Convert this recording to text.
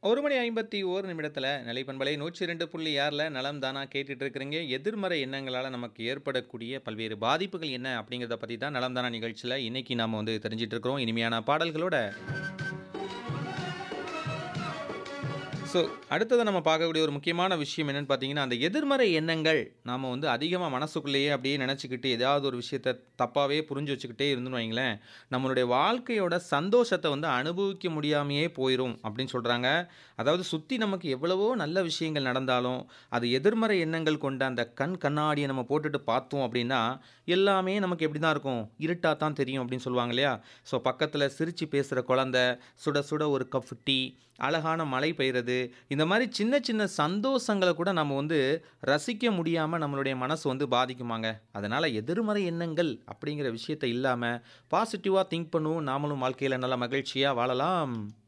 ஒரு மணி ஐம்பத்தி ஓரு நிமிடத்தில் நிலைப்பண்பலை நூற்றி ரெண்டு புள்ளி ஆறில் நலம் தானா கேட்டுட்டு இருக்கிறீங்க எதிர்மறை எண்ணங்களால் நமக்கு ஏற்படக்கூடிய பல்வேறு பாதிப்புகள் என்ன அப்படிங்கிறத பற்றி தான் நலம் தானா நிகழ்ச்சியில் இன்னைக்கு நாம் வந்து தெரிஞ்சிட்டு இருக்கிறோம் இனிமையான பாடல்களோட ஸோ அடுத்தது நம்ம பார்க்கக்கூடிய ஒரு முக்கியமான விஷயம் என்னென்னு பார்த்தீங்கன்னா அந்த எதிர்மறை எண்ணங்கள் நாம் வந்து அதிகமாக மனசுக்குள்ளேயே அப்படியே நினச்சிக்கிட்டு ஏதாவது ஒரு விஷயத்தை தப்பாகவே புரிஞ்சு வச்சுக்கிட்டே இருந்துன்னு வைங்களேன் நம்மளுடைய வாழ்க்கையோட சந்தோஷத்தை வந்து அனுபவிக்க முடியாமையே போயிடும் அப்படின்னு சொல்கிறாங்க அதாவது சுற்றி நமக்கு எவ்வளவோ நல்ல விஷயங்கள் நடந்தாலும் அது எதிர்மறை எண்ணங்கள் கொண்ட அந்த கண் கண்ணாடியை நம்ம போட்டுட்டு பார்த்தோம் அப்படின்னா எல்லாமே நமக்கு எப்படி தான் இருக்கும் இருட்டாக தான் தெரியும் அப்படின்னு சொல்லுவாங்க இல்லையா ஸோ பக்கத்தில் சிரித்து பேசுகிற குழந்த சுட சுட ஒரு கப் டீ அழகான மழை பெய்கிறது இந்த மாதிரி சின்ன சின்ன சந்தோஷங்களை கூட நம்ம வந்து ரசிக்க முடியாமல் நம்மளுடைய மனசு வந்து பாதிக்குமாங்க அதனால் எதிர்மறை எண்ணங்கள் அப்படிங்கிற விஷயத்தை இல்லாமல் பாசிட்டிவாக திங்க் பண்ணுவோம் நாமளும் வாழ்க்கையில் நல்ல மகிழ்ச்சியாக வாழலாம்